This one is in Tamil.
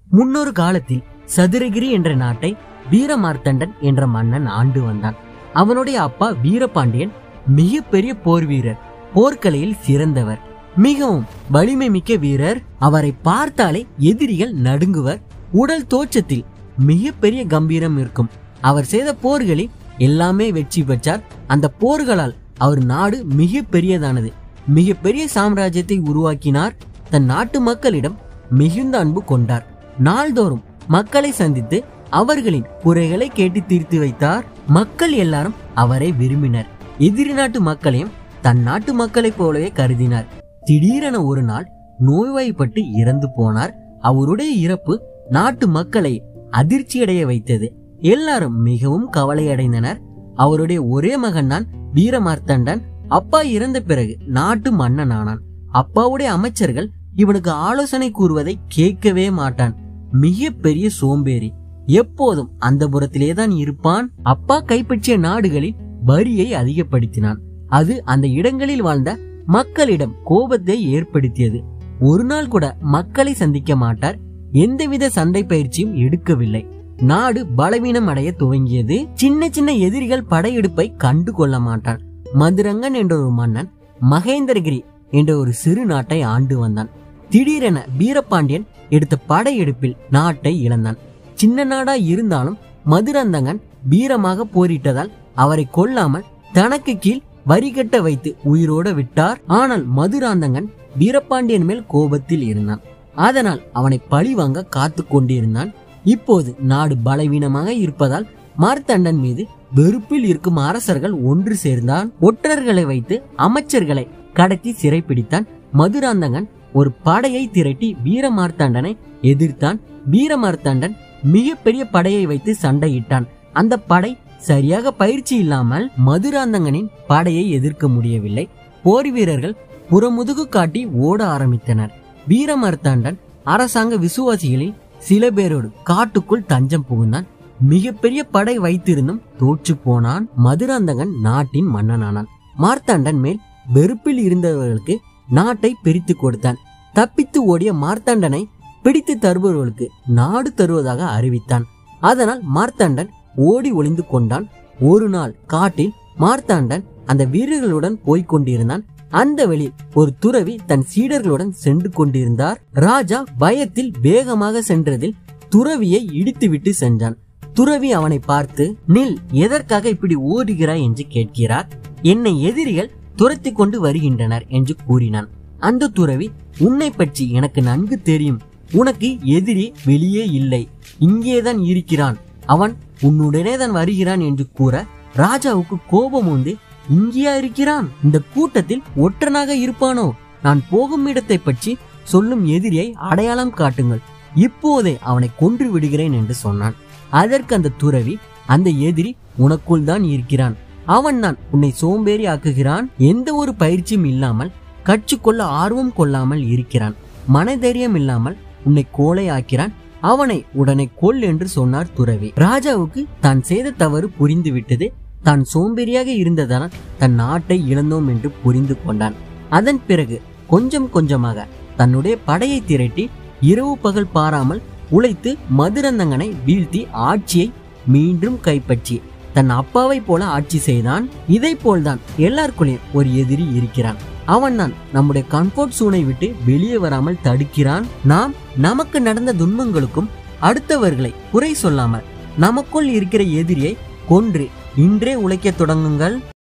முன்னொரு காலத்தில் சதுரகிரி என்ற நாட்டை வீரமார்த்தண்டன் என்ற மன்னன் ஆண்டு வந்தான் அவனுடைய அப்பா வீரபாண்டியன் மிகப்பெரிய போர் வீரர் போர்க்கலையில் சிறந்தவர் மிகவும் வலிமை மிக்க வீரர் அவரை பார்த்தாலே எதிரிகள் நடுங்குவர் உடல் தோற்றத்தில் மிகப்பெரிய கம்பீரம் இருக்கும் அவர் செய்த போர்களில் எல்லாமே வெற்றி பெற்றார் அந்த போர்களால் அவர் நாடு மிக பெரியதானது மிகப்பெரிய சாம்ராஜ்யத்தை உருவாக்கினார் தன் நாட்டு மக்களிடம் மிகுந்த அன்பு கொண்டார் நாள்தோறும் மக்களை சந்தித்து அவர்களின் குறைகளை கேட்டு தீர்த்து வைத்தார் மக்கள் எல்லாரும் அவரை விரும்பினர் எதிரி நாட்டு மக்களையும் தன் நாட்டு மக்களைப் போலவே கருதினார் திடீரென ஒரு நாள் நோய்வாய்ப்பட்டு இறந்து போனார் அவருடைய இறப்பு நாட்டு மக்களை அதிர்ச்சியடைய வைத்தது எல்லாரும் மிகவும் கவலையடைந்தனர் அவருடைய ஒரே மகன் தான் வீரமார்த்தண்டன் அப்பா இறந்த பிறகு நாட்டு மன்னன் ஆனான் அப்பாவுடைய அமைச்சர்கள் இவனுக்கு ஆலோசனை கூறுவதை கேட்கவே மாட்டான் மிக பெரிய சோம்பேறி எப்போதும் அந்த புறத்திலே தான் இருப்பான் அப்பா கைப்பற்றிய நாடுகளில் வரியை அதிகப்படுத்தினான் அது அந்த இடங்களில் வாழ்ந்த மக்களிடம் கோபத்தை ஏற்படுத்தியது ஒரு நாள் கூட மக்களை சந்திக்க மாட்டார் எந்தவித சண்டை பயிற்சியும் எடுக்கவில்லை நாடு பலவீனம் அடைய துவங்கியது சின்ன சின்ன எதிரிகள் படையெடுப்பை கண்டு கொள்ள மாட்டான் மதுரங்கன் என்ற ஒரு மன்னன் மகேந்திரகிரி என்ற ஒரு சிறு நாட்டை ஆண்டு வந்தான் திடீரென வீரபாண்டியன் எடுத்த படையெடுப்பில் நாட்டை இழந்தான் சின்ன நாடா இருந்தாலும் மதுரந்தகன் வீரமாக போரிட்டதால் அவரை கொல்லாமல் தனக்கு கீழ் வரி கட்ட வைத்து உயிரோட விட்டார் ஆனால் மதுராந்தகன் வீரபாண்டியன் மேல் கோபத்தில் இருந்தான் அதனால் அவனை பழிவாங்க காத்து கொண்டிருந்தான் இப்போது நாடு பலவீனமாக இருப்பதால் மார்த்தண்டன் மீது வெறுப்பில் இருக்கும் அரசர்கள் ஒன்று சேர்ந்தான் ஒற்றர்களை வைத்து அமைச்சர்களை கடத்தி சிறைப்பிடித்தான் மதுராந்தகன் ஒரு படையை திரட்டி வீரமார்த்தாண்டனை எதிர்த்தான் வீரமார்த்தாண்டன் மிகப்பெரிய படையை வைத்து சண்டையிட்டான் அந்த படை சரியாக பயிற்சி இல்லாமல் மதுராந்தகனின் படையை எதிர்க்க முடியவில்லை போர் வீரர்கள் புறமுதுகு காட்டி ஓட ஆரம்பித்தனர் வீரமார்த்தாண்டன் அரசாங்க விசுவாசிகளில் சில பேரோடு காட்டுக்குள் தஞ்சம் புகுந்தான் மிகப்பெரிய படை வைத்திருந்தும் தோற்று போனான் மதுராந்தகன் நாட்டின் மன்னனானான் மார்த்தாண்டன் மேல் வெறுப்பில் இருந்தவர்களுக்கு நாட்டை பிரித்து கொடுத்தான் தப்பித்து ஓடிய மார்த்தாண்டனை பிடித்து தருபவர்களுக்கு நாடு தருவதாக அறிவித்தான் அதனால் மார்த்தாண்டன் ஓடி ஒளிந்து கொண்டான் ஒரு நாள் காட்டில் மார்த்தாண்டன் அந்த வீரர்களுடன் போய்க் கொண்டிருந்தான் அந்த வெளியில் ஒரு துறவி தன் சீடர்களுடன் சென்று கொண்டிருந்தார் ராஜா பயத்தில் வேகமாக சென்றதில் துறவியை இடித்துவிட்டு சென்றான் துறவி அவனை பார்த்து நில் எதற்காக இப்படி ஓடுகிறாய் என்று கேட்கிறார் என்னை எதிரிகள் துரத்தி கொண்டு வருகின்றனர் என்று கூறினான் அந்த துறவி உன்னை பற்றி எனக்கு நன்கு தெரியும் உனக்கு எதிரி வெளியே இல்லை இங்கேதான் இருக்கிறான் அவன் உன்னுடனே தான் வருகிறான் என்று கூற ராஜாவுக்கு கோபம் வந்து இங்கேயா இருக்கிறான் இந்த கூட்டத்தில் ஒற்றனாக இருப்பானோ நான் போகும் இடத்தை பற்றி சொல்லும் எதிரியை அடையாளம் காட்டுங்கள் இப்போதே அவனை கொன்று விடுகிறேன் என்று சொன்னான் அதற்கு அந்த துறவி அந்த எதிரி உனக்குள் தான் இருக்கிறான் அவன் தான் உன்னை சோம்பேறி ஆக்குகிறான் எந்த ஒரு பயிற்சியும் இல்லாமல் கற்றுக்கொள்ள ஆர்வம் கொள்ளாமல் இருக்கிறான் மனதைரியம் இல்லாமல் உன்னை கோலை ஆக்கிறான் அவனை உடனே கொல் என்று சொன்னார் துறவி ராஜாவுக்கு தான் செய்த தவறு புரிந்து விட்டது தான் சோம்பேறியாக இருந்ததால் தன் நாட்டை இழந்தோம் என்று புரிந்து கொண்டான் அதன் பிறகு கொஞ்சம் கொஞ்சமாக தன்னுடைய படையை திரட்டி இரவு பகல் பாராமல் உழைத்து மதுரந்தங்கனை வீழ்த்தி ஆட்சியை மீண்டும் கைப்பற்றி தன் அப்பாவை போல ஆட்சி செய்தான் இதை போல்தான் எல்லாருக்குள்ளேயும் ஒரு எதிரி இருக்கிறான் அவன்தான் நம்முடைய கம்ஃபர்ட் சூனை விட்டு வெளியே வராமல் தடுக்கிறான் நாம் நமக்கு நடந்த துன்பங்களுக்கும் அடுத்தவர்களை குறை சொல்லாமல் நமக்குள் இருக்கிற எதிரியை கொன்று இன்றே உழைக்கத் தொடங்குங்கள்